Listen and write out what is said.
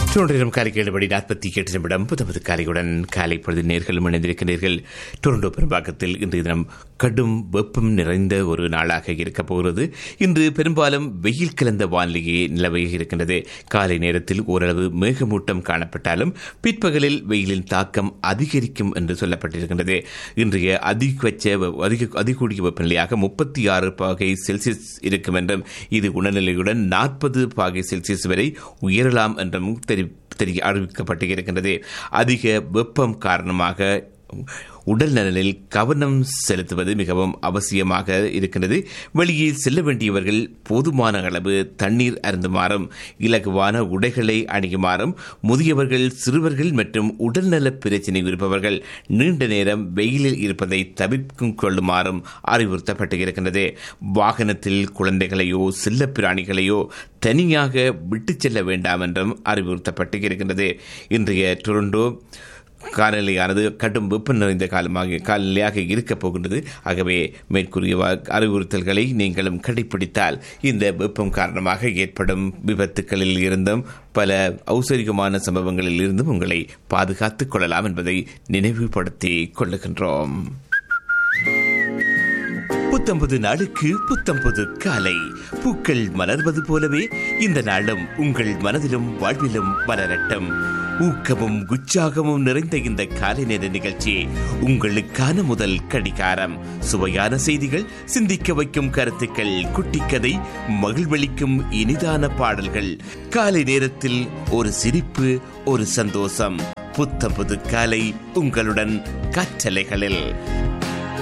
Toronto காலை கேளுபடி நாற்பத்தி எட்டு நிமிடம் புதமது காலையுடன் காலை பொழுது நேர்களும் இணைந்திருக்கிறீர்கள் டொரண்டோ பெரும்பாக்கத்தில் இன்றைய தினம் கடும் வெப்பம் நிறைந்த ஒரு நாளாக இருக்கப் போகிறது இன்று பெரும்பாலும் வெயில் கலந்த வானிலையே நிலவை இருக்கின்றது காலை நேரத்தில் ஓரளவு மேகமூட்டம் காணப்பட்டாலும் பிற்பகலில் வெயிலின் தாக்கம் அதிகரிக்கும் என்று சொல்லப்பட்டிருக்கின்றது இன்றைய அதிகபட்ச வெ- அதிக அதிகூடிய வெப்பநிலையாக முப்பத்தி ஆறு பாகை செல்சியஸ் இருக்கும் என்றும் இது குணநிலையுடன் நாற்பது பாகை செல்சியஸ் வரை உயரலாம் என்றும் தெரி தெரிய அறிவிக்கப்பட்டிருக்கின்றது அதிக வெப்பம் காரணமாக உடல் நலனில் கவனம் செலுத்துவது மிகவும் அவசியமாக இருக்கின்றது வெளியே செல்ல வேண்டியவர்கள் போதுமான அளவு தண்ணீர் அருந்துமாறும் இலகுவான உடைகளை அணியுமாறும் முதியவர்கள் சிறுவர்கள் மற்றும் உடல்நல பிரச்சினை இருப்பவர்கள் நீண்ட நேரம் வெயிலில் இருப்பதை தவிர்க்கும் கொள்ளுமாறும் அறிவுறுத்தப்பட்டு இருக்கின்றது வாகனத்தில் குழந்தைகளையோ செல்லப் பிராணிகளையோ தனியாக விட்டுச் செல்ல வேண்டாம் என்றும் அறிவுறுத்தப்பட்டு இருக்கின்றது இன்றைய டொரண்டோ காலநிலையானது கடும் வெப்பம் நிறைந்த காலமாக காலநிலையாக இருக்கப் போகின்றது ஆகவே மேற்கூறிய வா- அறிவுறுத்தல்களை நீங்களும் கடைபிடித்தால் இந்த வெப்பம் காரணமாக ஏற்படும் விபத்துக்களில் இருந்தும் பல ஔசரிகமான சம்பவங்களில் இருந்தும் உங்களை பாதுகாத்துக் கொள்ளலாம் என்பதை நினைவுபடுத்திக் கொள்ளுகின்றோம் புத்தம்பது நாளுக்கு புத்தம்பது காலை பூக்கள் மலர்வது போலவே இந்த நாளும் உங்கள் மனதிலும் வாழ்விலும் மலரட்டும் ஊக்கமும் உற்சாகமும் நிறைந்த இந்த காலை நேர நிகழ்ச்சி உங்களுக்கான முதல் கடிகாரம் சுவையான செய்திகள் சிந்திக்க வைக்கும் கருத்துக்கள் குட்டிக்கதை மகிழ்வளிக்கும் இனிதான பாடல்கள் காலை நேரத்தில் ஒரு சிரிப்பு ஒரு சந்தோஷம் புத்தம்பது காலை உங்களுடன் கற்றலைகளில்